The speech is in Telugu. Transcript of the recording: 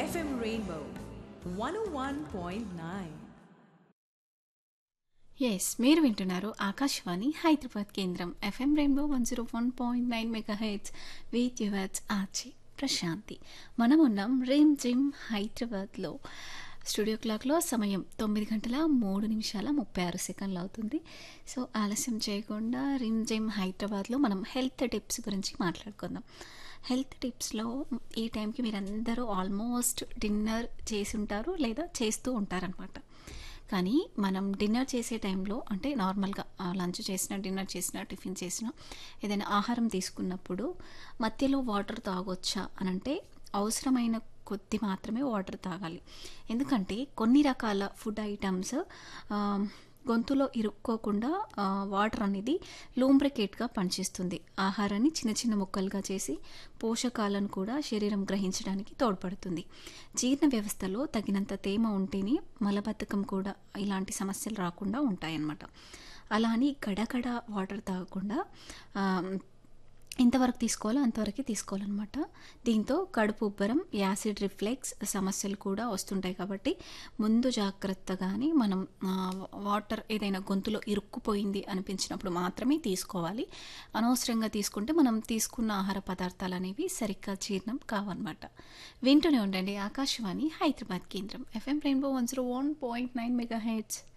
FM Rainbow 101.9. ఎస్ మీరు వింటున్నారు ఆకాశవాణి హైదరాబాద్ కేంద్రం FM rainbow one zero one point nine megahertz with yours RJ Prashanti మనం ఉన్నాం రేమ్ జిమ్ హైదరాబాద్లో స్టూడియో క్లాక్లో సమయం తొమ్మిది గంటల మూడు నిమిషాల ముప్పై ఆరు సెకండ్లు అవుతుంది సో ఆలస్యం చేయకుండా రిమ్ జిమ్ హైదరాబాద్లో మనం హెల్త్ టిప్స్ గురించి మాట్లాడుకుందాం హెల్త్ టిప్స్లో ఈ టైంకి మీరందరూ ఆల్మోస్ట్ డిన్నర్ చేసి ఉంటారు లేదా చేస్తూ ఉంటారనమాట కానీ మనం డిన్నర్ చేసే టైంలో అంటే నార్మల్గా లంచ్ చేసిన డిన్నర్ చేసిన టిఫిన్ చేసిన ఏదైనా ఆహారం తీసుకున్నప్పుడు మధ్యలో వాటర్ తాగొచ్చా అని అంటే అవసరమైన కొద్ది మాత్రమే వాటర్ తాగాలి ఎందుకంటే కొన్ని రకాల ఫుడ్ ఐటమ్స్ గొంతులో ఇరుక్కోకుండా ఆ, వాటర్ అనేది లూంబ్రికేట్గా పనిచేస్తుంది ఆహారాన్ని చిన్న చిన్న ముక్కలుగా చేసి పోషకాలను కూడా శరీరం గ్రహించడానికి తోడ్పడుతుంది జీర్ణ వ్యవస్థలో తగినంత తేమ ఉంటేనే మలబద్ధకం కూడా ఇలాంటి సమస్యలు రాకుండా ఉంటాయన్నమాట అలా అని గడగడ వాటర్ తాగకుండా ఆ, ఎంతవరకు తీసుకోవాలో అంతవరకే తీసుకోవాలన్నమాట దీంతో కడుపు ఉబ్బరం యాసిడ్ రిఫ్లెక్స్ సమస్యలు కూడా వస్తుంటాయి కాబట్టి ముందు జాగ్రత్తగానే మనం ఆ, వాటర్ ఏదైనా గొంతులో ఇరుక్కుపోయింది అనిపించినప్పుడు మాత్రమే తీసుకోవాలి అనవసరంగా తీసుకుంటే మనం తీసుకున్న ఆహార పదార్థాలు అనేవి సరిగ్గా జీర్ణం కావన్నమాట వింటూనే ఉండండి ఆకాశవాణి హైదరాబాద్ కేంద్రం FM rainbow one zero one point nine mega heads